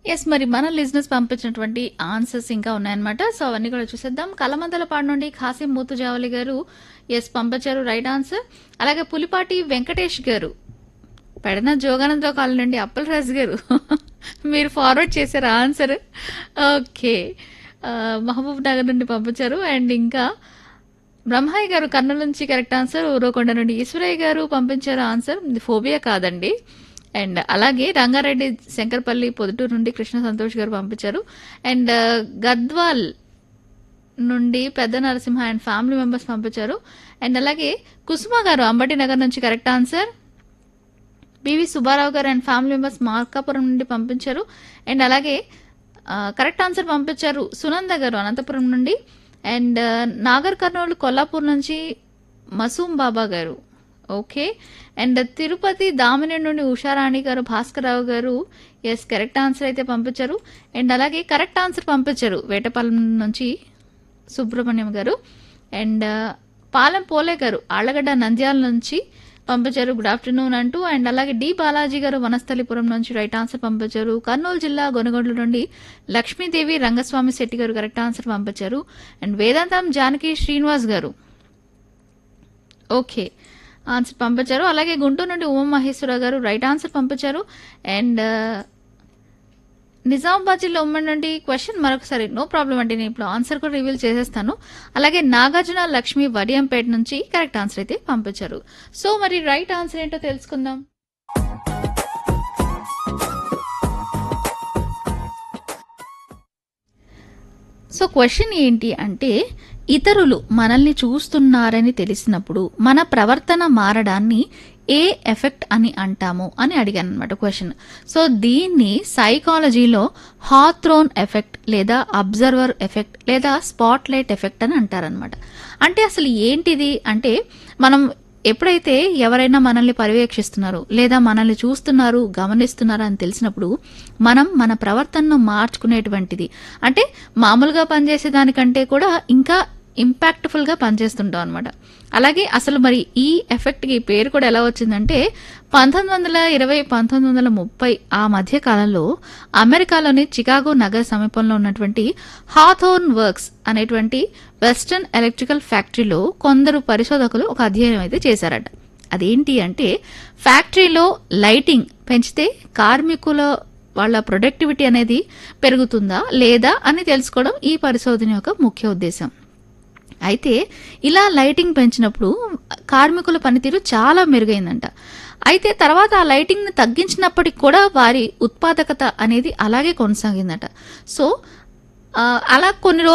yes మరి మన లిజినెస్ పంపించినటువంటి ఆన్సర్స్ ఇంకా ఉన్నాయన్నమాట సో అవన్నీ కూడా చూసేద్దాం కలమందలపాడు నుండి ఖాసిం మూతుజావలి గారు ఎస్ పంపించారు రైట్ ఆన్సర్ అలాగే పులిపాటి వెంకటేష్ గారు పెడన జోగానందరావు కాలనీ నుండి అప్పలరాజు గారు మీరు ఫార్వర్డ్ చేశారు ఆన్సర్ ఓకే ఆ, మహబూబ్ నగర్ నుండి పంపించారు అండ్ ఇంకా బ్రహ్మయ్య గారు కర్నూలు నుంచి కరెక్ట్ ఆన్సర్ ఊరకొండ నుండి ఈశ్వరయ్య గారు పంపించారు ఆన్సర్ ఇది ఫోబియా కాదండి అండ్ అలాగే రంగారెడ్డి శంకర్పల్లి పొదుటూరు నుండి కృష్ణ సంతోష్ గారు పంపించారు అండ్ గద్వాల్ నుండి పెద్ద నరసింహ అండ్ ఫ్యామిలీ మెంబర్స్ పంపించారు అండ్ అలాగే కుసుమ గారు అంబటి నగర్ నుంచి కరెక్ట్ ఆన్సర్ బివి సుబ్బారావు గారు అండ్ ఫ్యామిలీ మెంబర్స్ మార్కాపురం నుండి పంపించారు అండ్ అలాగే ఆ, కరెక్ట్ ఆన్సర్ పంపించారు సునంద గారు అనంతపురం నుండి అండ్ ఆ, నాగర్ కర్నూలు కొల్లాపూర్ నుంచి మసూమ్ బాబా గారు ఓకే అండ్ తిరుపతి దామిని నుండి ఉషారాణి గారు భాస్కరరావు గారు ఎస్ కరెక్ట్ ఆన్సర్ అయితే పంపించారు అండ్ అలాగే కరెక్ట్ ఆన్సర్ పంపించారు వేటపాలెం నుంచి సుబ్రహ్మణ్యం గారు అండ్ ఆ, పాలెం పోలే గారు ఆళ్లగడ్డ నంద్యాల నుంచి పంపించారు గుడ్ ఆఫ్టర్నూన్ అంటూ అండ్ అలాగే డి బాలాజీ గారు వనస్థలిపురం నుంచి రైట్ ఆన్సర్ పంపించారు కర్నూలు జిల్లా గొనగొండ్ల నుండి లక్ష్మీదేవి రంగస్వామి శెట్టి గారు కరెక్ట్ ఆన్సర్ పంపించారు అండ్ వేదాంతం జానకి శ్రీనివాస్ గారు ఓకే ఆన్సర్ పంపించారు అలాగే గుంటూరు నుండి ఉమా మహేశ్వర గారు రైట్ ఆన్సర్ పంపించారు అండ్ నిజామాబాద్ జిల్లా ఉమ్మడి నుండి క్వశ్చన్ మరొకసారి నో ప్రాబ్లం అండి నేను ఇప్పుడు ఆన్సర్ కూడా రివీల్ చేసేస్తాను అలాగే నాగార్జున లక్ష్మి వడియంపేట నుంచి కరెక్ట్ ఆన్సర్ అయితే పంపించారు సో మరి రైట్ ఆన్సర్ ఏంటో తెలుసుకుందాం సో క్వశ్చన్ ఏంటి అంటే ఇతరులు మనల్ని చూస్తున్నారని తెలిసినప్పుడు మన ప్రవర్తన మారడాన్ని ఏ ఎఫెక్ట్ అని అంటాము అని అడిగాను అనమాట క్వశ్చన్ సో దీన్ని సైకాలజీలో హాత్రోన్ ఎఫెక్ట్ లేదా అబ్జర్వర్ ఎఫెక్ట్ లేదా స్పాట్ లైట్ ఎఫెక్ట్ అని అంటారనమాట అంటే అసలు ఏంటిది అంటే మనం ఎప్పుడైతే ఎవరైనా మనల్ని పర్యవేక్షిస్తున్నారు లేదా మనల్ని చూస్తున్నారు గమనిస్తున్నారు అని తెలిసినప్పుడు మనం మన ప్రవర్తనను మార్చుకునేటువంటిది అంటే మామూలుగా పనిచేసే దానికంటే కూడా ఇంకా ఇంపాక్ట్ఫుల్ గా పనిచేస్తుంటాం అనమాట అలాగే అసలు మరి ఈ ఎఫెక్ట్ కి పేరు కూడా ఎలా వచ్చిందంటే పంతొమ్మిది వందల ఇరవై పంతొమ్మిది వందల ముప్పై ఆ మధ్య కాలంలో అమెరికాలోని చికాగో నగర సమీపంలో ఉన్నటువంటి హాథోర్న్ వర్క్స్ అనేటువంటి వెస్టర్న్ ఎలక్ట్రికల్ ఫ్యాక్టరీలో కొందరు పరిశోధకులు ఒక అధ్యయనం అయితే చేశారట అదేంటి అంటే ఫ్యాక్టరీలో లైటింగ్ పెంచితే కార్మికుల వాళ్ళ ప్రొడక్టివిటీ అనేది పెరుగుతుందా లేదా అని తెలుసుకోవడం ఈ పరిశోధన యొక్క ముఖ్య ఉద్దేశం అయితే ఇలా లైటింగ్ పెంచినప్పుడు కార్మికుల పనితీరు చాలా మెరుగైందంట అయితే తర్వాత ఆ లైటింగ్ ని తగ్గించినప్పటికి కూడా వారి ఉత్పాదకత అనేది అలాగే కొనసాగిందట సో ఆ, అలా కొన్ని రోజులు